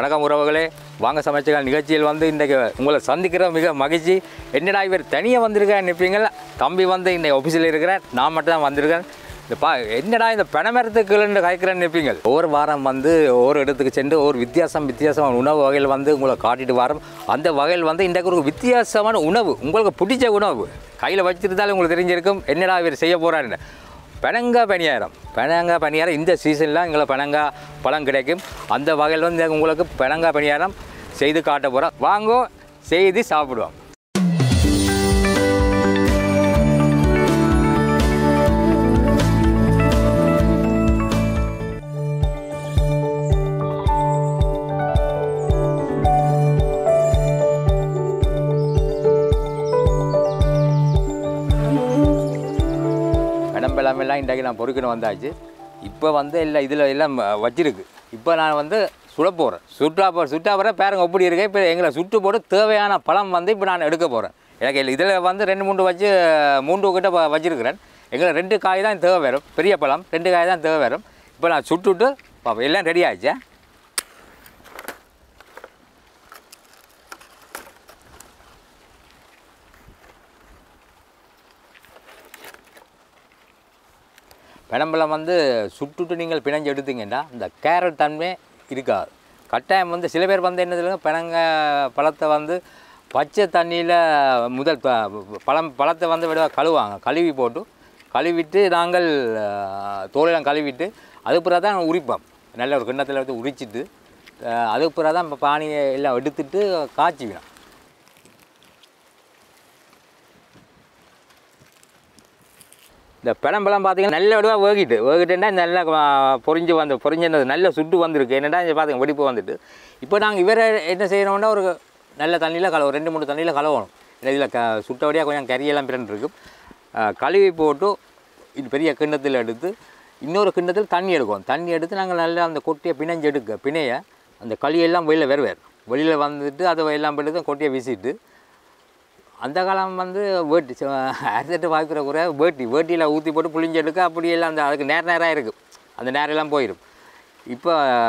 வணக்கம் உறவுகளே வாங்க சமைச்சகள் நிகழ்ச்சியில் வந்து இன்றைக்கு உங்களை சந்திக்கிற மிக மகிழ்ச்சி என்னடா இவர் தனியாக வந்திருக்கேன் நிற்பீங்களா தம்பி வந்து இன்னைக்கு ஆஃபீஸில் இருக்கிறேன் நான் மட்டும் தான் வந்திருக்கேன் இந்த பா என்னடா இந்த பணமரத்துக்குள்ள காய்க்கிறேன்னு நிற்பீங்க ஒவ்வொரு வாரம் வந்து ஒவ்வொரு இடத்துக்கு சென்று ஒரு வித்தியாசம் வித்தியாசமான உணவு வகையில் வந்து உங்களை காட்டிட்டு வரோம் அந்த வகையில் வந்து இன்றைக்கு ஒரு வித்தியாசமான உணவு உங்களுக்கு பிடிச்ச உணவு கையில் வச்சிருந்தாலும் உங்களுக்கு தெரிஞ்சிருக்கும் என்னடா இவர் செய்ய போகிறாருன்னு பனங்காய் பணியாரம் பனங்காய் பணியாரம் இந்த சீசனில் எங்களை பனங்காய் பழம் கிடைக்கும் அந்த வகையில் வந்து உங்களுக்கு பனங்காய் பணியாரம் செய்து காட்ட போகிறோம் வாங்கோ செய்து சாப்பிடுவோம் கடம்பெல்லாம் எல்லாம் இன்றைக்கு நான் பொறுக்கணும் வந்தாச்சு இப்போ வந்து எல்லாம் இதில் எல்லாம் வச்சிருக்கு இப்போ நான் வந்து சுட போகிறேன் சுட்டா போ சுட்டா போகிற பேருங்க எப்படி இருக்கு இப்போ எங்களை சுட்டு போட்டு தேவையான பழம் வந்து இப்போ நான் எடுக்க போகிறேன் எனக்கு இதில் வந்து ரெண்டு மூன்று வச்சு மூன்று கிட்ட வ- வச்சிருக்கிறேன் எங்களுக்கு ரெண்டு காய் தான் தேவை வரும் பெரிய பழம் ரெண்டு காய் தான் தேவை வரும் இப்போ நான் சுட்டுட்டு பார்ப்போம் எல்லாம் ரெடி ஆயிடுச்சேன் பனம்பழம் வந்து சுட்டுட்டு நீங்கள் பிணைஞ்சு எடுத்தீங்கன்னா இந்த கேரட் தன்மை இருக்காது கட்டாயம் வந்து சில பேர் வந்து என்ன சொல்லுங்க பிணங்க பழத்தை வந்து பச்சை தண்ணியில் முதல் ப- பழம் பழத்தை வந்து விட கழுவாங்க கழுவி போட்டு கழுவிட்டு நாங்கள் அஹ், தோலெல்லாம் கழுவிட்டு அதுக்கு பிறகு தான் உரிப்போம் நல்ல ஒரு கிண்ணத்தில் எடுத்து உரிச்சிட்டு அஹ், அதுக்கு பிறகு தான் பானியை எல்லாம் எடுத்துட்டு காய்ச்சிக்கணும் இந்த பழம்பழம் பார்த்தீங்கன்னா நல்ல விடவா வேகிட்டு வேகிட்டுன்னா நல்லா ஆ, பொரிஞ்சு வந்து பொரிஞ்சது நல்ல சுட்டு வந்திருக்கு என்னடா இங்கே பார்த்துங்க வெடிப்பு வந்துட்டு இப்போ நாங்கள் இவரை என்ன செய்யணும்னா ஒரு நல்ல தண்ணியில் கலவு ரெண்டு மூணு தண்ணியில் கலவணும் இதில் க சுட்டபடியாக கொஞ்சம் கறியெல்லாம் பிறண்டு இருக்கும் ஆ, கழுவி போட்டு இது பெரிய கிண்ணத்தில் எடுத்து இன்னொரு கிண்ணத்தில் தண்ணி எடுக்கும் தண்ணி எடுத்து நாங்கள் நல்லா அந்த கொட்டியை பிணைஞ்சு எடுக்க பிணைய அந்த களியெல்லாம் வெளியில் வருவார் வெளியில் வந்துட்டு அதை எல்லாம் எடுத்து கொட்டியை வீசிட்டு அந்த காலம் வந்து வேட்டி அரிசட்டு வாய்க்கிற குறை வேட்டி வேட்டியில் ஊற்றி போட்டு புளிஞ்சு எடுக்க அப்படியெல்லாம் அந்த அதுக்கு நேர நேராக இருக்குது அந்த நேரெல்லாம் போயிடும் இப்போ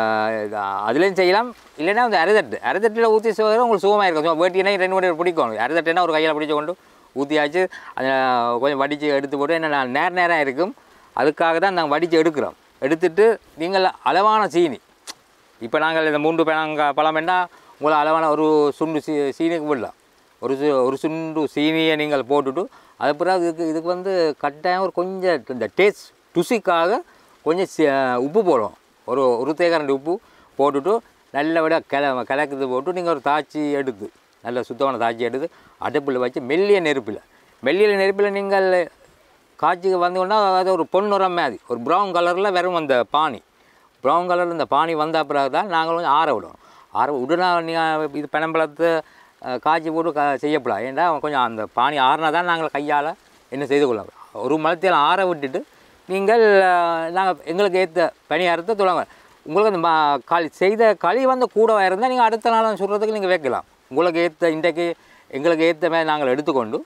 அதுலேயும் செய்யலாம் இல்லைன்னா அந்த அரிதட்டு அரிதட்டில் ஊற்றி செய்வது உங்களுக்கு சுகமாக இருக்கும் சும்மா வேட்டினா ரெண்டு மணி நேரம் பிடிக்கும் அரிதட்டுனா ஒரு கையில் பிடிச்சு கொண்டு ஊற்றியாச்சு அதை கொஞ்சம் வடித்து எடுத்து போட்டு என்ன நேர நேரம் இருக்கும் அதுக்காக தான் நாங்கள் வடித்து எடுக்கிறோம் எடுத்துட்டு நீங்கள் அளவான சீனி இப்போ நாங்கள் இந்த மூன்று பழங்க பழம் வேணா உங்களை அளவான ஒரு சுண்டு சீ சீனிக்கு விடலாம் ஒரு சு ஒரு சுண்டு சீனியை நீங்கள் போட்டுட்டு அது பிறகு இதுக்கு இதுக்கு வந்து கட்டாயம் ஒரு கொஞ்சம் இந்த டேஸ்ட் ருசிக்காக கொஞ்சம் சி- உப்பு போடுவோம் ஒரு ஒரு தேக்கரண்டி உப்பு போட்டுட்டு நல்லபடியாக கிள கிளக்குது போட்டு நீங்கள் ஒரு தாச்சி எடுத்து நல்ல சுத்தமான தாச்சி எடுத்து அடுப்பில் வச்சு மெல்லிய நெருப்பில் மெல்லிய நெருப்பில் நீங்கள் காய்ச்சிக்கு வந்தோன்னா அது ஒரு பொன்னுரம் மாதிரி ஒரு ப்ரௌன் கலரில் வெறும் அந்த பானி ப்ரௌன் கலர் இந்த பானி வந்த பிறகு தான் நாங்கள் வந்து ஆற விடுவோம் ஆற உடனே நீங்கள் இது பனம்பழத்தை அஹ், காய்ச்சி போட்டு க செய்யப்படாது ஏன்டா கொஞ்சம் அந்த பானி ஆறினா தான் நாங்கள் கையால் என்ன செய்து கொள்ளலாம் ஒரு மலத்தையில் ஆற விட்டுட்டு நீங்கள் நாங்கள் எங்களுக்கு ஏற்ற பணியாரத்தை தொடங்க உங்களுக்கு அந்த ம- களி செய்த களி வந்து கூட இருந்தால் நீங்கள் அடுத்த நாள் சுடுறதுக்கு நீங்கள் வைக்கலாம் உங்களுக்கு ஏற்ற இன்றைக்கு எங்களுக்கு ஏற்ற மாதிரி நாங்கள் எடுத்துக்கொண்டு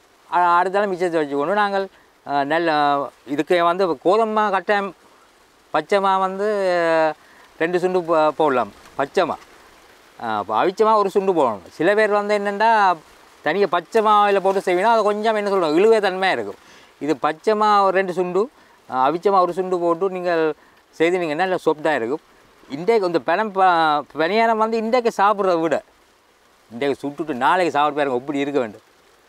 அ- அடுத்த நாள் மிச்சத்தை வச்சுக்கொண்டு நாங்கள் அஹ், நெல் அஹ், இதுக்கு வந்து கோதுமை கட்டாயம் பச்சைமா வந்து அஹ், ரெண்டு சுண்டு போ- போடலாம் பச்சைமா இப்போ அவிச்சமா ஒரு சுண்டு போடணும் சில பேர் வந்து என்னென்னா தனியாக பச்சை மாவில் போட்டு செய்வினா அது கொஞ்சம் என்ன சொல்லுவோம் இழுவே தன்மையாக இருக்கும் இது பச்சைமா ஒரு ரெண்டு சுண்டு அஹ், அவிச்சமா ஒரு சுண்டு போட்டு நீங்கள் செய்து நீங்கள் நல்ல சொப்டாக இருக்கும் இன்றைக்கு இந்த பனம் ப பனியாரம் வந்து இன்றைக்கு சாப்பிட்றத விட இன்றைக்கு சுட்டுட்டு நாளைக்கு சாப்பிட்டு பாருங்க எப்படி இருக்க வேண்டும்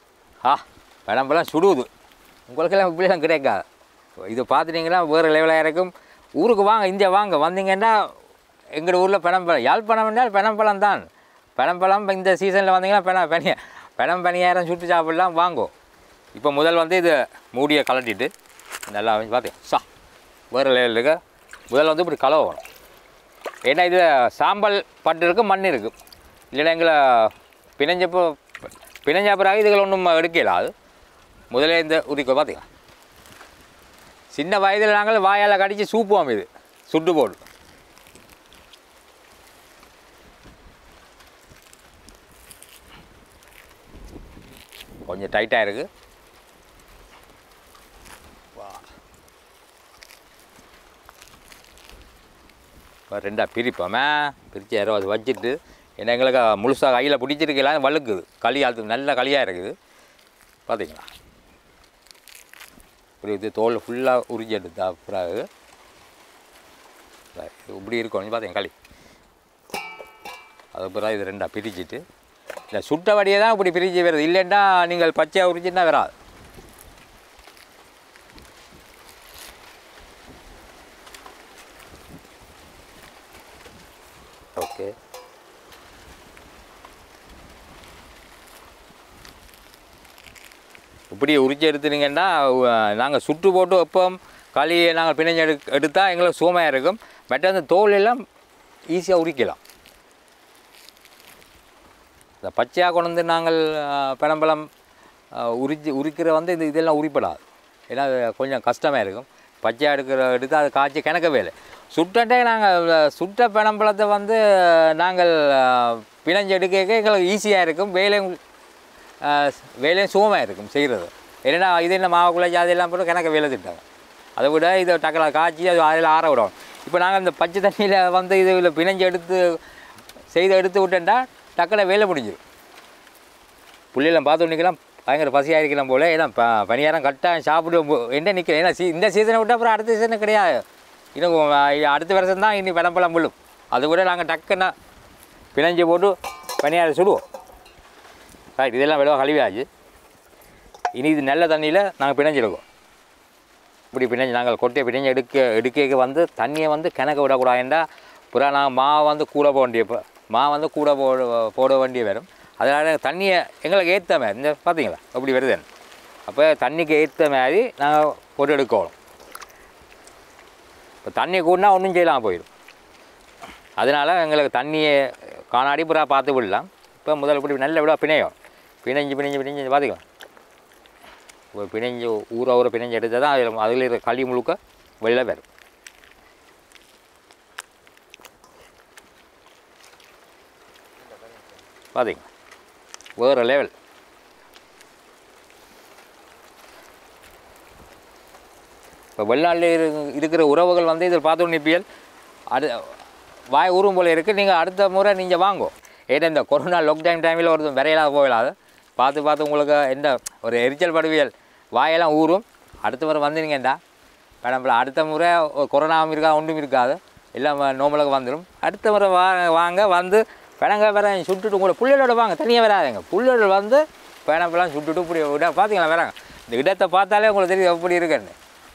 ஆ பழம்பெல்லாம் சுடுவது உங்களுக்கெல்லாம் இப்படிலாம் கிடைக்காது இதை பார்த்துட்டிங்கன்னா வேறு லெவலாக இருக்கும் ஊருக்கு வாங்க இங்கே வாங்க வந்தீங்கன்னா எங்கள் ஊரில் பனம்பழம் யாழ்ப்பாணம் என்றால் பனம்பழம் தான் பனம்பழம் இந்த சீசனில் வந்தீங்கன்னா பென பனிய பனம் பனியாரம் சுட்டு சாப்பிடலாம் வாங்கோ இப்போ முதல் வந்து இது மூடியை கலட்டிட்டு நல்லா பார்த்தேன் சா வேறு லெவலில் இருக்க முதல்ல வந்து இப்படி கலவணும் ஏன்னா இது சாம்பல் பட்டு இருக்கு மண் இருக்குது இல்லைன்னா எங்களை பிணைஞ்சப்போ பிணைஞ்ச பிறகு இதுகளை ஒன்றும் எடுக்கல அது முதல்ல இந்த உரிக்கோ பார்த்தீங்களா சின்ன வயதில் நாங்கள் வாயால் கடித்து சூப்புவோம் இது சுட்டு போடு கொஞ்சம் டைட்டாக இருக்குது இப்போ ரெண்டாக பிரிப்போமே பிரித்து இரவது வச்சுட்டு ஏன்னா எங்களுக்கு முழுசாக கையில் பிடிச்சிருக்கலாம் வழுக்குது களி அது நல்ல களியாக இருக்குது பார்த்தீங்களா இப்படி இது தோல் ஃபுல்லாக உறிஞ்சி எடுத்தா பிறகு இப்படி இருக்கும் பார்த்தீங்க களி அது பிறகு இது ரெண்டாக பிரிச்சுட்டு இந்த சுட்ட வடியை தான் இப்படி பிரிஞ்சு வருது இல்லைன்னா நீங்கள் பச்சையாக உரிச்சுன்னா வராது ஓகே இப்படி உரிச்சு எடுத்துனீங்கன்னா நாங்கள் சுட்டு போட்டு வைப்போம் களியை நாங்கள் பிணைஞ்சு எடு எடுத்தால் எங்களுக்கு சுமையாக இருக்கும் பட் அந்த தோல் எல்லாம் ஈஸியாக உரிக்கலாம் இந்த பச்சையாக கொண்டு வந்து நாங்கள் பழம்பழம் உரிச்சு உரிக்கிற வந்து இது இதெல்லாம் உரிப்படாது ஏன்னா அது கொஞ்சம் கஷ்டமாக இருக்கும் பச்சையாக எடுக்கிற எடுத்து அதை காய்ச்சி கிணக்கவே இல்லை சுட்டட்டே நாங்கள் சுட்ட பழம்பழத்தை வந்து நாங்கள் பிணைஞ்சு எடுக்க எங்களுக்கு ஈஸியாக இருக்கும் வேலையும் ஆஹ் வேலையும் சுகமாக இருக்கும் செய்கிறது ஏன்னா இது என்ன மாவுக்குள்ளே அதெல்லாம் போட்டு கணக்க வேலை திட்டாங்க அதை விட இதை டக்கலை காய்ச்சி அது அதில் ஆற விடும் இப்போ நாங்கள் இந்த பச்சை தண்ணியில் வந்து இதில் பிணைஞ்சு எடுத்து செய்து எடுத்து விட்டேன்டா டக்கலை வேலை முடிஞ்சிடும் புள்ளியெல்லாம் பார்த்து நிற்கலாம் பயங்கர பசியாக இருக்கலாம் போல் ஏன்னா ப பணியாரம் கட்டாயம் சாப்பிட்டு என்ன நிற்கிறேன் ஏன்னா சீ இந்த சீசனை விட்டு அப்புறம் அடுத்த சீசனை கிடையாது இன்னும் ஆஹ் அடுத்த வருஷம் தான் இனி பழம்பழம் விழும் அதை விட நாங்கள் டக்குன்னா பிணைஞ்சு போட்டு பணியாரம் சுடுவோம் ரைட் இதெல்லாம் விளவா கழுவியாச்சு இனி இது நல்ல தண்ணியில் நாங்கள் பிணைஞ்சிருக்கோம் இப்படி பிணைஞ்சு நாங்கள் கொட்டையை பிணைஞ்சு எடுக்க எடுக்க வந்து தண்ணியை வந்து கிணக்க விடக்கூடாதுண்டா புறா நாங்கள் மாவை வந்து கூட போட வேண்டிய ப- மா வந்து கூட போட போட வேண்டிய வரும் அதனால் தண்ணியை எங்களுக்கு ஏற்ற மாதிரி இந்த பார்த்தீங்களா அப்படி வருதுன்னு அப்போ தண்ணிக்கு ஏற்ற மாதிரி நாங்கள் போட்டு எடுக்கணும் இப்போ தண்ணி கூடனா ஒன்றும் செய்யலாம் போயிடும் அதனால் எங்களுக்கு தண்ணியை காணாடி புறா பார்த்து விடலாம் இப்போ முதல் இப்படி நல்ல விட பிணையும் பிணைஞ்சு பிணைஞ்சு பிணைஞ்சு பார்த்துக்கலாம் ஒரு பிணைஞ்சு ஊற ஊற பிணைஞ்சு எடுத்தால் தான் அதில் அதில் இருக்கிற களி முழுக்க வெளில வரும் பார்த்தீங்க வேறு லெவல் இப்போ வெளிநாட்டில் இரு இருக்கிற உறவுகள் வந்து இதில் பார்த்து நிற்பியல் அது வாய் ஊறும் போல இருக்குது நீங்கள் அடுத்த முறை நீங்கள் வாங்கோ ஏன்னா இந்த கொரோனா லாக்டவுன் டைமில் ஒரு விரையிலாக போயிடாது பார்த்து பார்த்து உங்களுக்கு எந்த ஒரு எரிச்சல் படுவியல் வாயெல்லாம் ஊறும் அடுத்த முறை வந்துனீங்கண்டா மேடம் அடுத்த முறை ஒரு கொரோனாவும் இருக்காது ஒன்றும் இருக்காது எல்லாம் நோம்பலுக்கு வந்துடும் அடுத்த முறை வா வாங்க வந்து பிணங்க வேற சுட்டுட்டு உங்களை புள்ளோட வாங்க தனியாக வராதுங்க புள்ளோட வந்து பிணப்பெல்லாம் சுட்டுட்டு இப்படி விட பார்த்தீங்களா வராங்க இந்த இடத்தை பார்த்தாலே உங்களுக்கு தெரியும் எப்படி இருக்குன்னு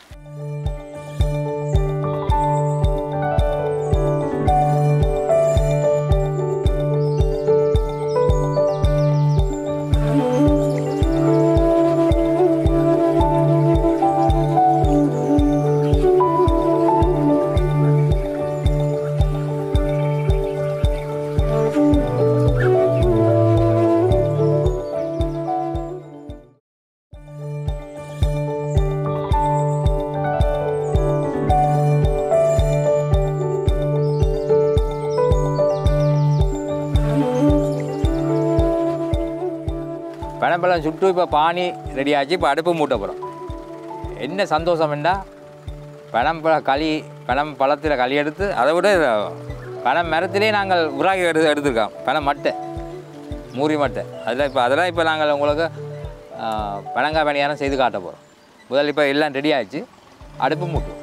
பனம்பழம் சுட்டு இப்போ பானி ரெடி ஆச்சு இப்போ அடுப்பு மூட்ட போகிறோம் என்ன சந்தோஷம்ண்டா பனம்பழ களி பனம் பழத்தில் களி எடுத்து அதை விட பனம் மரத்திலே நாங்கள் உராகி எடுத்து எடுத்துருக்கோம் பனம் மட்டை மூரி மட்டை அதில் இப்போ அதெல்லாம் இப்போ நாங்கள் உங்களுக்கு ஆ, பனங்காய் பணியாரம் செய்து காட்ட போகிறோம் முதல்ல இப்போ எல்லாம் ரெடி ஆயிடுச்சு அடுப்பு மூட்டுவோம்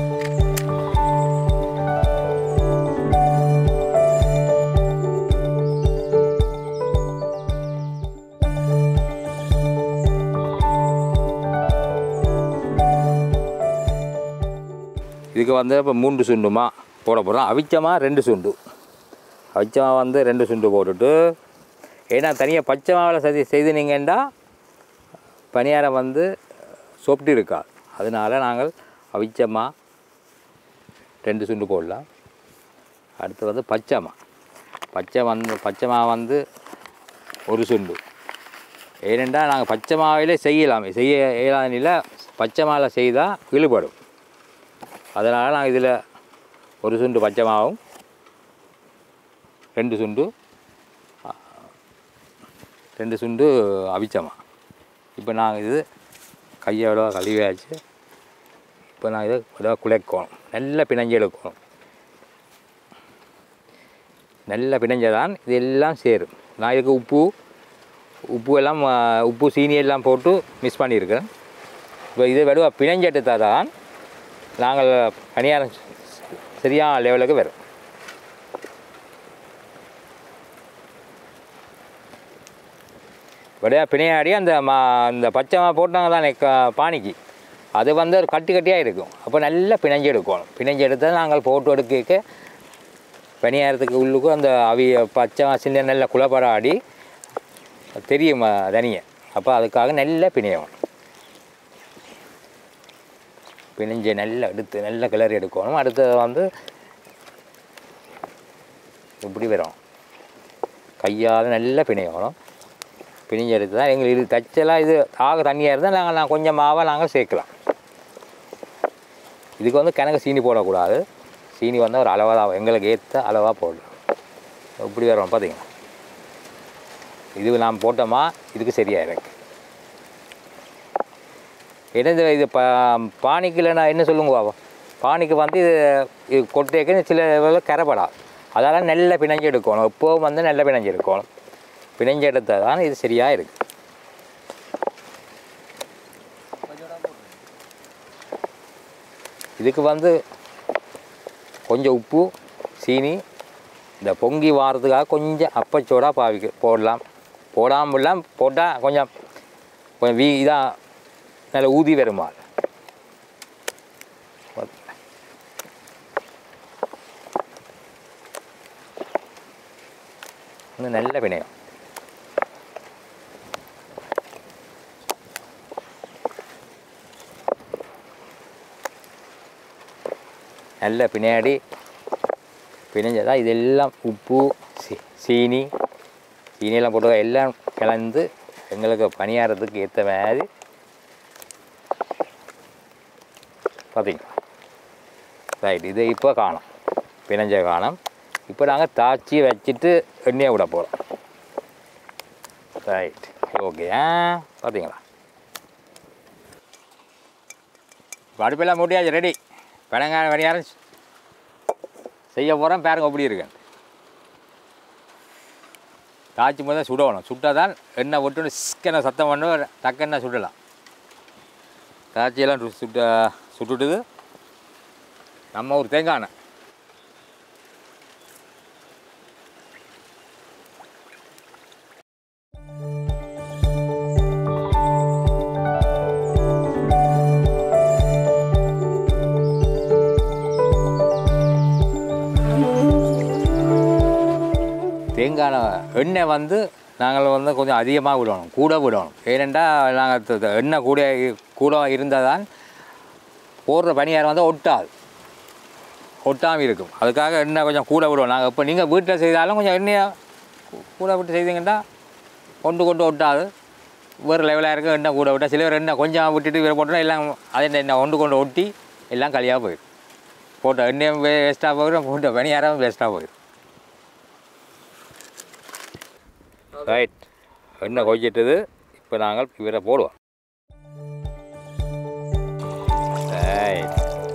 இதுக்கு வந்து இப்போ மூன்று சுண்டுமா போட போகிறோம் அவிச்சமா ரெண்டு சுண்டு அவிச்சமா வந்து ரெண்டு சுண்டு போட்டுட்டு ஏன்னா தனியாக பச்சை மாவில் சதி செய்து நீங்கண்டா பணியாரம் வந்து சொப்ட்டு இருக்காது அதனால் நாங்கள் அவிச்சமா ரெண்டு சுண்டு போடலாம் அடுத்து வந்து பச்சைமா பச்சை வந்து பச்சை மா வந்து ஒரு சுண்டு ஏனென்றா நாங்கள் பச்சை மாவிலே செய்யலாம் செய்ய இயலாத பச்சை மாவில் செய்தால் இழுபடும் அதனால் நான் இதில் ஒரு சுண்டு பச்சை மாவும் ரெண்டு சுண்டு ஆ, ரெண்டு சுண்டு அவிச்சமா இப்போ நாங்கள் இது கையோட கழுவியாச்சு இப்போ நான் இதை இதை குழைக்கணும் நல்லா பிணைஞ்சு எடுக்கணும் நல்லா பிணைஞ்சதான் இது எல்லாம் சேரும் நான் இதுக்கு உப்பு உப்பு எல்லாம் ஆ, உப்பு சீனி எல்லாம் போட்டு மிக்ஸ் பண்ணியிருக்கேன் இப்போ இதை வெடுவா பிணைஞ்சு எடுத்தால் தான் நாங்கள் பணியாரம் சரியான லெவலுக்கு வரும் விடையா பிணையாடி அந்த மா அந்த பச்சை மா போட்டாங்க தானே க பானிக்கு அது வந்து ஒரு கட்டி கட்டியாக இருக்கும் அப்போ நல்லா பிணைஞ்சு எடுக்கணும் பிணைஞ்சு எடுத்தால் நாங்கள் போட்டு எடுக்க பணியாரத்துக்கு உள்ளுக்கும் அந்த அவிய பச்சை வாசல்ல நல்ல குளப்படம் ஆடி தெரியும் தனியை அப்போ அதுக்காக நல்லா பிணையணும் பிணைஞ்சு நல்லா எடுத்து நல்ல கிளறி எடுக்கணும் அடுத்தது வந்து இப்படி வரும் கையால் நல்லா பிணையணும் பிணிஞ்சு எடுத்து தான் எங்களுக்கு இது தச்செல்லாம் இது ஆக தண்ணியாக இருந்தால் நாங்கள் நான் கொஞ்சம் மாவாக நாங்கள் சேர்க்கலாம் இதுக்கு வந்து கிணக்கு சீனி போடக்கூடாது சீனி வந்து ஒரு அளவாக தான் எங்களுக்கு ஏற்ற அளவாக போடலாம் இப்படி வரும் பார்த்தீங்களா இது நாம் போட்டோமா இதுக்கு சரியாக இருக்கு ஏன்னா இந்த இது பா பானிக்கில் நான் என்ன சொல்லுங்க பாபா பானிக்கு வந்து இது இது கொட்டைக்கு சில வேளை கரைப்படாது அதெல்லாம் நல்ல பிணைஞ்சு எடுக்கணும் எப்போவும் வந்து நல்ல பிணைஞ்சு எடுக்கணும் பிணைஞ்சு எடுத்தால் தான் இது சரியாக இருக்கு இதுக்கு வந்து கொஞ்சம் உப்பு சீனி இந்த பொங்கி வாரத்துக்காக கொஞ்சம் அப்பச்சோடா பாவிக்க போடலாம் போடாமலாம் போட்டால் கொஞ்சம் கொஞ்சம் வீ இதாக நல்ல ஊதி வருமா இன்னும் நல்ல பிணையம் நல்ல பின்னாடி பிணைஞ்சதா இதெல்லாம் உப்பு சீ- சீனி சீனியெல்லாம் போட்டு எல்லாம் கலந்து எங்களுக்கு பணியாரத்துக்கு ஏற்ற மாதிரி பார்த்தீங்களா ரைட் இதை இப்போ காணும் பிணைஞ்ச காணும் இப்போ நாங்கள் தாச்சி வச்சுட்டு எண்ணெயை விட போகிறோம் ரைட் ஓகே ஆ பார்த்தீங்களா இப்போ அடுப்பெல்லாம் மூட்டியாச்சு ரெடி பனங்காய பணியாரம் செய்ய போகிறோம் பாருங்க எப்படி இருக்கு காய்ச்சி முதல் சுடணும் சுட்டால் தான் எண்ணெய் விட்டு சிக்கனை சத்தம் பண்ண டக்குன்னு சுடலாம் காய்ச்சியெல்லாம் சு- சுட்ட சுட்டுட்டுது நம்ம ஒரு தேங்காய் எண்ணெய் தேங்காய் எண்ணெய் வந்து நாங்கள் வந்து கொஞ்சம் அதிகமாக விடணும் கூட விடணும் ஏனென்றால் நாங்கள் எண்ணெய் கூட கூட இருந்தால் தான் போடுற பணியாரம் வந்து ஒட்டாது ஒட்டாமல் இருக்கும் அதுக்காக எண்ணெய் கொஞ்சம் கூட விடுவோம் நாங்கள் இப்போ நீங்கள் வீட்டில் செய்தாலும் கொஞ்சம் எண்ணெயை கூ- கூட விட்டு செய்தீங்கன்னா கொண்டு கொண்டு ஒட்டாது வேறு லெவலாக இருக்கும் எண்ணெய் கூட விட்டால் சில பேர் எண்ணெய் கொஞ்சம் விட்டுட்டு வேறு போட்டோன்னா எல்லாம் அதே எண்ணெய் கொண்டு கொண்டு ஒட்டி எல்லாம் களியாக போயிடும் போட்ட எண்ணெயும் வேஸ்ட்டாக போயிடும் போட்ட பணியாரம் வேஸ்ட்டாக போயிடும் ரைட் எண்ணெய் கொதிச்சிட்டது இப்போ நாங்கள் இவரை போடுவோம் ரைட்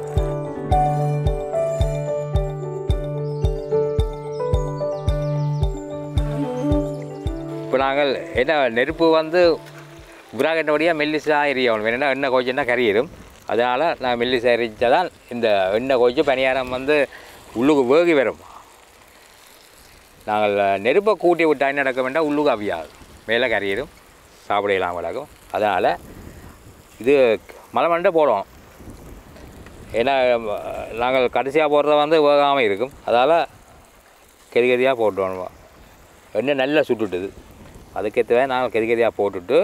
இப்போ நாங்கள் என்ன நெருப்பு வந்து விராகட்டபடியாக மெல்லிசாக எரியணும் வேணும்னா எண்ணெய் கொதிச்சுன்னா கறியிடும் அதனால் நான் மெல்லிசாக எரிச்சா தான் இந்த எண்ணெய் கொதிச்சு பணியாரம் வந்து உள்ளுக்கு வேகி வரும் நாங்கள் நெருப்பை கூட்டி விட்டா என்ன நடக்க வேண்டாம் உள்ளுக்கு அவியாது மேலே கறியிடும் சாப்பிடலாம் வழக்கம் அதனால் இது மலை மண்டை போடுவோம் ஏன்னா அஹ், நாங்கள் கடைசியாக போடுறது வந்து வேகாமல் இருக்கும் அதால் கெதி கெதியாக போட்டுவோம் எண்ணெய் நல்லா சுட்டுட்டுது அதுக்கேற்றவே நாங்கள் கெதி கெதியாக போட்டுட்டு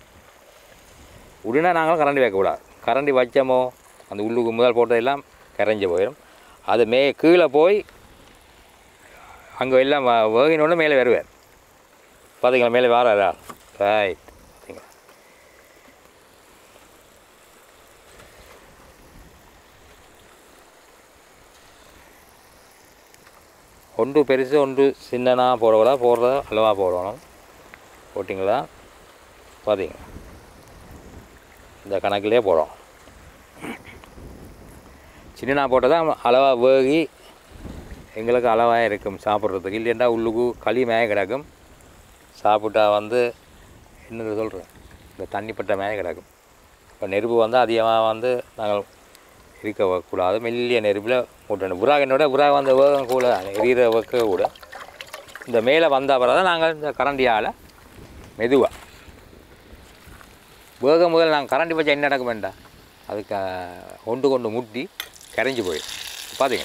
உடனே நாங்கள் கரண்டி வைக்கக்கூடாது கரண்டி வச்சோமோ அந்த உள்ளுக்கு முதல் போட்டதெல்லாம் கரைஞ்சி போயிடும் அது மே கீழே போய் அங்கே எல்லாம் வ- வேகினோடனே மேலே வருவார் பார்த்தீங்களா மேலே வராரா ரைட் பார்த்தீங்களா ஒன்று பெருசு ஒன்று சின்னனா போடக்கூடா போடுறத அளவாக போடணும் போட்டிங்களா பார்த்தீங்க இந்த கணக்கிலே போடுறோம் சின்னனா போட்டால் தான் அளவாக வேகி எங்களுக்கு அளவாக இருக்கும் சாப்பிட்றதுக்கு இல்லைன்னா உள்ளுக்கு களி மேய கிடக்கும் சாப்பிட்டா வந்து என்ன சொல்கிறேன் இந்த தண்ணி பட்ட மேய கிடக்கும் இப்போ நெருப்பு வந்து அதிகமாக வந்து நாங்கள் இருக்கக்கூடாது மெல்லிய நெருப்பில் போட்டணும் புறாகனோட புறாக வந்த வேகம் கூட எரியிற வைக்க கூட இந்த மேலே வந்த அப்புறம் தான் நாங்கள் இந்த கரண்டியால் மெதுவாக வேகம் முதல் நாங்கள் கரண்டி வச்சா என்ன நடக்க வேண்டாம் அதுக்கு அஹ், கொண்டு கொண்டு முட்டி கரைஞ்சி போயிடும் பார்த்தீங்க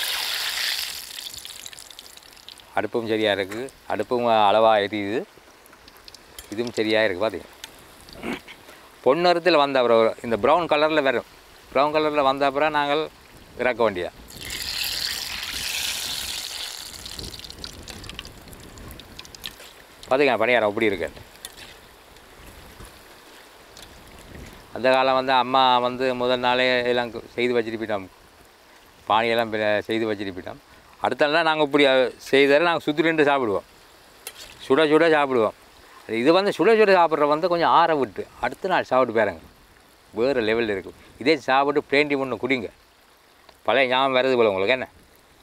அடுப்பும் சரியாக இருக்குது அடுப்பும் அளவாக எரியுது இதுவும் சரியாக இருக்குது பார்த்தீங்க பொன்னரத்தில் வந்த அப்புறம் இந்த ப்ரௌன் கலரில் வரும் ப்ரௌன் கலரில் வந்த அப்புறம் நாங்கள் இறக்க வேண்டியதா பார்த்தீங்க பணியாரம் எப்படி இருக்கு அந்த காலம் வந்து அம்மா வந்து முதல் நாளே எல்லாம் கு- செய்து வச்சுட்டு போயிட்டோம் பானையெல்லாம் பெ- செய்து வச்சுட்டு போயிட்டோம் அடுத்த நாள் நாங்கள் இப்படி செய்தால் நாங்கள் சுற்றி நின்று சாப்பிடுவோம் சுட சுட சாப்பிடுவோம் இது வந்து சுட சுட சாப்பிட்ற வந்து கொஞ்சம் ஆற விட்டு அடுத்த நாள் சாப்பிட்டு பாருங்க வேறு லெவலில் இருக்கும் இதே சாப்பிட்டு பிளேண்டி ஒன்று குடிங்க பழைய ஞாபகம் வருது போல உங்களுக்கு என்ன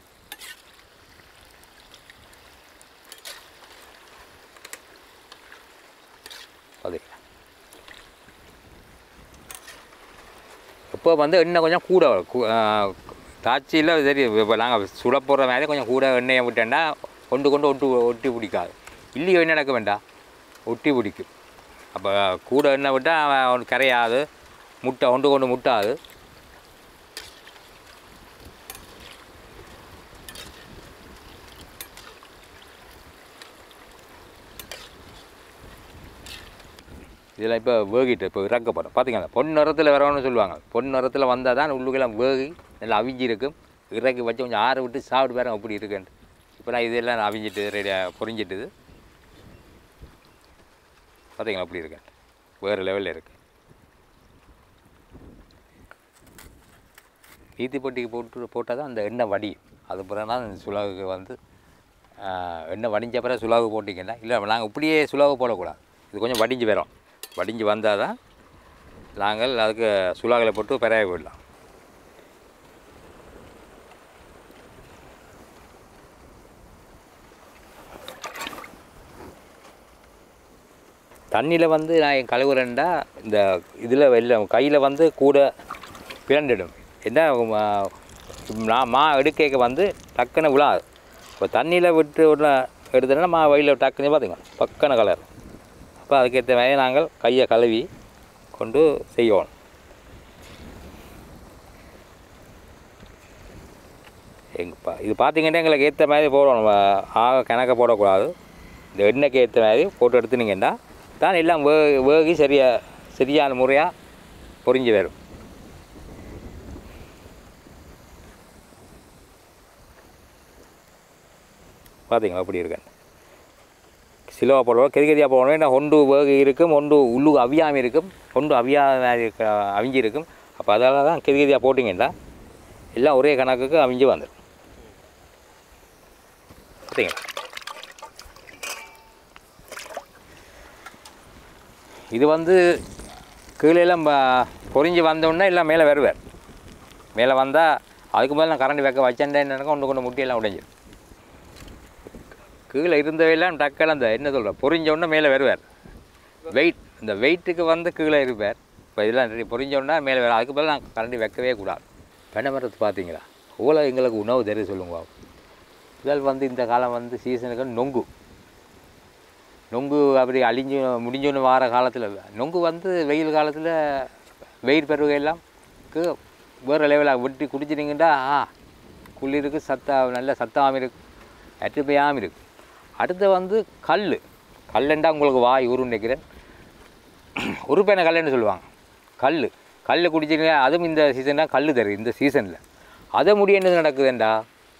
பார்த்தீங்களா இப்போ வந்து எண்ணெய் கொஞ்சம் கூட கு- ஆ, தாச்சியில் சரி இப்போ நாங்கள் சுட போடுற மாதிரி கொஞ்சம் கூட எண்ணெயை விட்டேன்னா கொண்டு கொண்டு ஒட்டு ஒட்டி பிடிக்காது இல்லையோ என்ன நடக்க வேண்டாம் ஒட்டி பிடிக்கும் அப்போ கூட எண்ணெய் விட்டால் அவன் கரையாது முட்டை கொண்டு கொண்டு முட்டாது இதில் இப்போ வேகிட்டு இப்போ இறக்கப்படும் பார்த்தீங்களா பொன் நிறத்தில் வரணும்னு சொல்லுவாங்க பொன் நிறத்தில் வந்தால் தான் உள்ளுக்கெல்லாம் வேகி நல்லா அவிஞ்சி இருக்கும் இறக்கி வச்சு கொஞ்சம் ஆற விட்டு சாப்பிட்டு பாருங்க அப்படி இருக்குன்ட்டு இப்போ நான் இதெல்லாம் அவிஞ்சிட்டு ரெடியாக பொரிஞ்சிட்டுது பார்த்தீங்களா அப்படி இருக்கேன் வேறு லெவலில் இருக்குது ஈத்தி பொட்டிக்கு போட்டு போட்டால் தான் அந்த எண்ணெய் வடி அது பிறகு தான் இந்த சுலாவுக்கு வந்து ஆஹ், எண்ணெய் வடிஞ்ச பிறகு சுலாவு போட்டிங்கன்னா இல்லை நாங்கள் இப்படியே சுலாவு போடக்கூடாது இது கொஞ்சம் வடிஞ்சு வரும் வடிஞ்சு வந்தால் தான் நாங்கள் அதுக்கு சுலாவில் போட்டு பெறாய போயிடலாம் தண்ணியில் வந்து நான் என் கழுவுறேன்டா இந்த இதில் வெளில கையில் வந்து கூட பிறண்டிடும் என்ன ம, நான் மா எடுக்க வந்து டக்குன்னு விழாது இப்போ தண்ணியில் விட்டு உள்ள எடுத்தோன்னா மா வயலில் டக்குன்னு பார்த்துங்க பக்கன கலர் அப்போ அதுக்கேற்ற மாதிரி நாங்கள் கையை கழுவி கொண்டு செய்யணும் எங்கப்பா இது பார்த்தீங்கன்னா எங்களுக்கு ஏற்ற மாதிரி போடணும் வ- ஆக கணக்க போடக்கூடாது இந்த எண்ணெய்க்கு ஏற்ற மாதிரி போட்டு எடுத்துனீங்கன்னா தான் எல்லாம் வே வேகி சரியா சரியான முறையாக பொரிஞ்சு வரும் பார்த்தீங்களா அப்படி இருக்கேன் சிலுவா போடுவோம் கெதிகதியாக போடணும் ஏன்னா ஒன்று வேக இருக்கும் ஒன்று உள்ளு அவியாமல் இருக்கும் ஒன்று அவியாம இருக்க அவிஞ்சு இருக்கும் அப்போ அதால தான் கெதிகதியாக போட்டிங்கன்னா எல்லாம் ஒரே கணக்குக்கு அவிஞ்சு வந்துடும் பார்த்தீங்களா இது வந்து கீழே எல்லாம் ப- பொரிஞ்சு வந்தோடனே எல்லாம் மேலே வருவார் மேலே வந்தால் அதுக்கு மேலே நான் கரண்ட் வைக்க வச்சேன்டா என்னக்கா ஒன்று கொண்டு முட்டியெல்லாம் உடைஞ்சிடும் கீழே இருந்தவையெல்லாம் டக்கெல்லாம் அந்த என்ன சொல்கிற பொரிஞ்ச உடனே மேலே வருவார் வெயிட் இந்த வெயிட்டுக்கு வந்து கீழே இருப்பார் இப்போ இதெல்லாம் ரெடி பொரிஞ்ச உடனே மேலே வரும் அதுக்கு மேலே நான் கரண்ட் வைக்கவே கூடாது பெண்ணை மரத்து பார்த்தீங்களா எவ்வளோ எங்களுக்கு உணவு தெரியும் சொல்லுங்க பாப்போம். முதல் வந்து இந்த காலம் வந்து சீசனுக்கு நொங்கு நொங்கு அப்படி அழிஞ்சு முடிஞ்சோன்னு வார காலத்தில் நொங்கு வந்து வெயில் காலத்தில் வெயில் பருவெல்லாம் வேறு லெவலில் வெட்டி குடிச்சிட்டிங்கன்னா ஆ குளிருக்கு சத்தா நல்ல சத்தாகவும் இருக்கு அற்றுப்பையாகவும் இருக்கு அடுத்து வந்து கல் கல்லுண்டா உங்களுக்கு வாய் ஊரு நினைக்கிறேன் உருப்பேன கல்லுன்னு சொல்லுவாங்க கல் கல் குடிச்சிங்க அதுவும் இந்த சீசன் தான் கல் தருது இந்த சீசனில் அதை முடிய என்ன நடக்குதுண்டா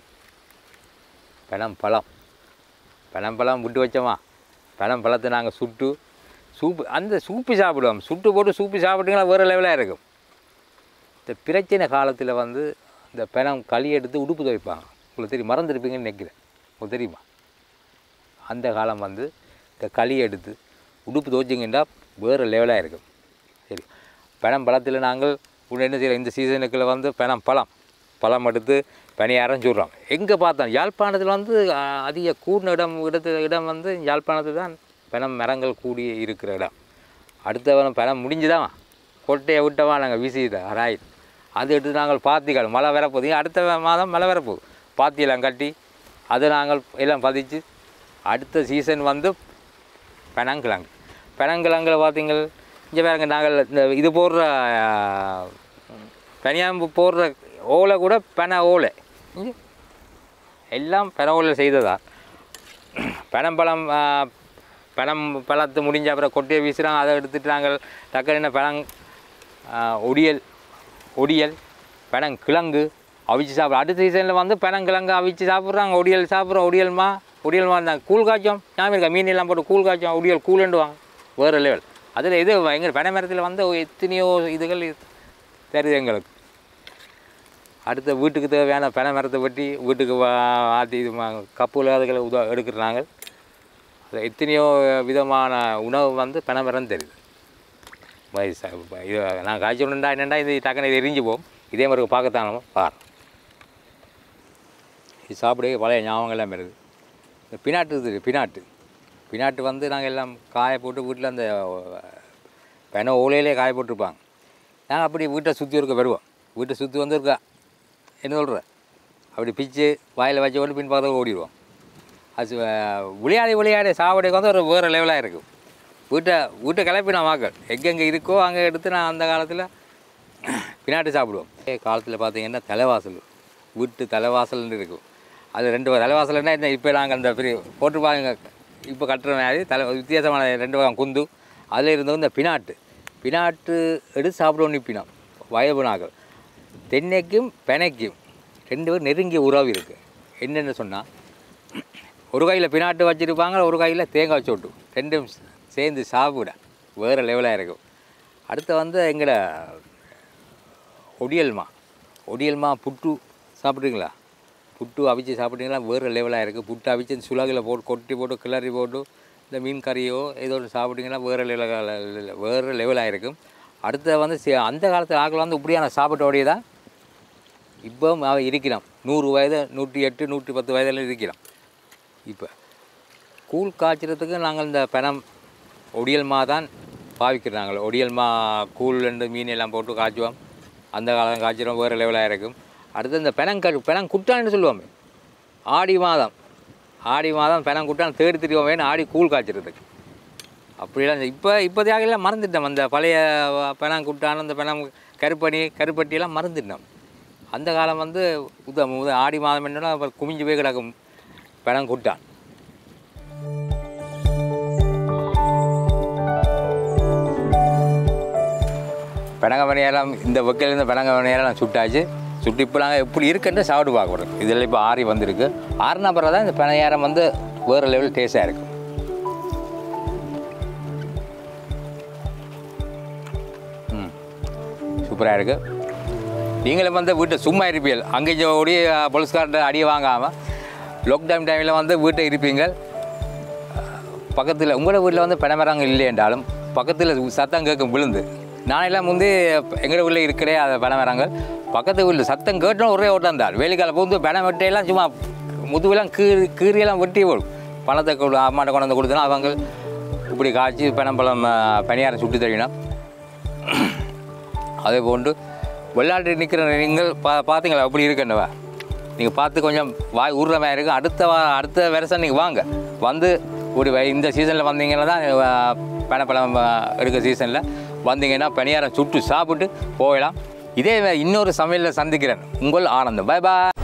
பனம் பழம் பனம் பழம் விட்டு வச்சோமா பனம் பழத்தை நாங்கள் சுட்டு சூப்பு அந்த சூப்பு சாப்பிடுவோம் சுட்டு போட்டு சூப்பு சாப்பிட்டீங்கன்னா வேறு லெவலாக இருக்கும் இந்த பிரச்சனை காலத்தில் வந்து இந்த பனம் களி எடுத்து உடுப்பு துவைப்பாங்க உங்களுக்கு தெரியும் மறந்துருப்பீங்கன்னு நினைக்கிறேன் உங்களுக்கு தெரியுமா அந்த காலம் வந்து இந்த களி எடுத்து உடுப்பு துவைச்சிங்கன்னா வேறு லெவலாக இருக்கும் சரி பனம் பழத்தில் நாங்கள் உடனே என்ன செய்யலாம் இந்த சீசனுக்குள்ள வந்து பனம் பழம் பழம் எடுத்து பணியாரம் சொல்கிறோம் எங்கே பார்த்தோம் யாழ்ப்பாணத்தில் வந்து அஹ், அதிக கூடின இடம் இடத்து இடம் வந்து யாழ்ப்பாணத்தில் தான் பனம் மரங்கள் கூடி இருக்கிற இடம் அடுத்தவன் பனம் முடிஞ்சுதான் கொட்டையை விட்டவா நாங்கள் வீசிட்டோம் ரைட் அது எடுத்து நாங்கள் பாத்திகள் மழை வரப்போகுது அடுத்த மாதம் மழை வரப்போகுது பாத்தியெல்லாம் கட்டி அதை நாங்கள் எல்லாம் பதிச்சு அடுத்த சீசன் வந்து பெனங்கிழங்கு பெனங்கிழங்கில் பார்த்தீங்கள் இங்கே பாருங்க நாங்கள் இந்த இது போடுற பனியாம்பு போடுற ஓலை கூட பென ஓலை இங்க எல்லாம் பென ஓலை செய்ததா பனம்பழம் ஆ, பனம் பழத்து முடிஞ்ச அப்புறம் கொட்டையை வீசுகிறாங்க அதை எடுத்துட்டு நாங்கள் டக்குன்னு என்ன பனங் ஆ, ஒடியல் ஒடியல் பனங்கிழங்கு அவிச்சு சாப்பிட்றோம் அடுத்த சீசனில் வந்து பனங்கிழங்கு அவிச்சு சாப்பிட்றாங்க ஒடியல் சாப்பிட்றோம் ஒடியல்மா ஒடியல்மா இருந்தாங்க கூழ் காய்ச்சோம் ஞாபகம் இருக்கா மீன் எல்லாம் போட்டு கூழ் காய்ச்சோம் ஒடியல் கூழுண்டுவாங்க வேறு லெவல் அதில் இது எங்கள் பனை மரத்தில் வந்து எத்தனையோ இதுகள் தெரியுது எங்களுக்கு அடுத்த வீட்டுக்கு தேவையான பனை மரத்தை வெட்டி வீட்டுக்கு வா- ஆட்டி இது மா- கப்புல அதுகளை உத எடுக்கிறாங்க அது எத்தனையோ விதமான உணவு வந்து பனை மரம் தெரியுது வயசு இது நான் காய்ச்சலுண்டா என்னண்டா இது டக்குன்னு இது எரிஞ்சு போகும் இதே மாதிரி பார்க்கத்தானோ பார் இது சாப்பிடவே பழைய ஞாபகங்கள்லாம் வருது இந்த பினாட்டு இருக்குது பினாட்டு பினாட்டு வந்து நாங்கள் எல்லாம் காய போட்டு வீட்டில் அந்த பென ஓலையிலே காய போட்டிருப்பாங்க நாங்கள் அப்படி வீட்டை சுற்றி இருக்க வருவோம் வீட்டை சுற்றி வந்து இருக்கா என்ன சொல்கிற அப்படி பிச்சு வாயில் வச்சு கொண்டு பின் பக்கத்தில் ஓடிடுவோம் அது அஹ், விளையாடி விளையாடி சாவடிக்கு வந்து ஒரு வேறு லெவலாக இருக்கும் வீட்டை வீட்டை கிளப்பி நான் வாக்கள் எங்கெங்கே இருக்கோ அங்கே எடுத்து நான் அந்த காலத்தில் பின்னாடி சாப்பிடுவோம் காலத்தில் பார்த்தீங்கன்னா தலைவாசல் வீட்டு தலைவாசல்னு இருக்கும் அது ரெண்டு தலைவாசல்னா இந்த இப்போ நாங்கள் அந்த பெரிய போட்டுருப்பாங்க இப்போ கட்டுற மாதிரி தலை வித்தியாசமான ரெண்டு வகை குந்து அதில் இருந்தவங்க இந்த பினாட்டு பினாட்டு எடுத்து சாப்பிடுவோம் நிப்பினோம் வயது நாங்கள் தென்னைக்கும் பெனைக்கும் ரெண்டு பேரும் நெருங்கிய உறவு இருக்குது என்னென்னு சொன்னால் ஒரு கையில் பினாட்டு வச்சுருப்பாங்க ஒரு கையில் தேங்காய் சோட்டு ரெண்டும் சேர்ந்து சாப்பிட வேறு லெவலாக இருக்கும் அடுத்து வந்து எங்களை ஒடியல்மா ஒடியல்மா புட்டு சாப்பிட்றீங்களா புட்டு அவிச்சு சாப்பிட்டீங்களா வேறு லெவலாக இருக்குது புட்டு அவிச்சு சுலகில் போட்டு கொட்டி போட்டு கிளறி போட்டு இந்த மீன் கறியோ ஏதோ ஒன்று சாப்பிட்டீங்கன்னா வேறு லெவலில் வேறு லெவலாக இருக்கும் அடுத்து வந்து சி- அந்த காலத்தில் ஆக்கள் வந்து இப்படியான சாப்பிட்டோடைய தான் இப்போ அவன் இருக்கிறான் நூறு வயது நூற்றி எட்டு நூற்றி பத்து வயதில் இருக்கிறான் இப்போ கூழ் காய்ச்சறதுக்கு நாங்கள் இந்த பெனம் ஒடியல்மா தான் பாவிக்கிறாங்க ஒடியல்மா கூழ் ரெண்டு மீன் எல்லாம் போட்டு காய்ச்சுவோம் அந்த காலம் காய்ச்சிரும் வேறு லெவலாக இருக்கும் அடுத்து இந்த பெனங்கரு பெனங்குட்டான்னு சொல்லுவோமே ஆடி மாதம் ஆடி மாதம் பெனங்குட்டான் தேடி திரிவோமேன்னு ஆடி கூழ் காய்ச்சறதுக்கு அப்படிலாம் இப்போ இப்போதையாக எல்லாம் மறந்துட்டோம் அந்த பழைய பெனாங்குட்டான் அந்த பெனம் கருப்பணி கருப்பட்டியெல்லாம் மறந்துட்டோம் அந்த காலம் வந்து உத உத ஆடி மாதம் என்னன்னா அப்புறம் குமிஞ்சு போய் கிடக்கும் பெனங்குட்டான் பெனங்க பணியாரம் இந்த வெக்கையில் இருந்த பெனங்க பணியாரம் சுட்டாச்சு சுட்டு இப்போ நாங்கள் எப்படி இருக்குன்னு சாப்பிட்டு பார்க்கணும் இதில் இப்போ ஆறி வந்திருக்கு ஆறுனா பிறகு தான் இந்த பணியாரம் வந்து வேறு லெவல் டேஸ்ட்டாக இருக்கும் ம் சூப்பராக இருக்குது நீங்களும் வந்து வீட்டை சும்மா இருப்பீர்கள் அங்கே ஓடி போலீஸ்கார்ட்ட அடி வாங்காமல் லாக்டவுன் டைமில் வந்து வீட்டை இருப்பீங்க பக்கத்தில் உங்களோட வீட்டில் வந்து பனைமரங்க இல்லை என்றாலும் பக்கத்தில் சத்தம் கேட்கும் விழுந்து நானெல்லாம் வந்து எங்களோட வீட்டில் இருக்கிறே அந்த பனைமரங்கள் பக்கத்து வீட்டில் சத்தம் கேட்டோம் ஒரே ஓட்டம் தான் வேலைக்கால போந்து பனை வெட்டையெல்லாம் சும்மா முதுவெல்லாம் கீறி கீரியெல்லாம் வெட்டி போடும் பணத்தை கொடு அம்மாட்ட கொண்டு வந்து கொடுத்தனா அவங்க இப்படி காய்ச்சி பனம்பழம் பணியாரம் சுட்டு தரணும் அதே போன்று விளையாட்டு நிற்கிற நீங்கள் பா பார்த்தீங்களா அப்படி இருக்குன்னவா நீங்கள் பார்த்து கொஞ்சம் வாய் உருற மாதிரி இருக்கும் அடுத்த வா அடுத்த வருஷம் நீங்கள் வாங்க வந்து ஒரு வ- இந்த சீசனில் வந்தீங்கன்னா தான் அஹ், பனைப்பழம் அஹ், எடுக்கிற சீசனில் வந்தீங்கன்னா பணியாரம் சுட்டு சாப்பிட்டு போயிடலாம் இதே வே- இன்னொரு சமையலில் சந்திக்கிறேன் உங்கள் ஆனந்தம் பை பாய்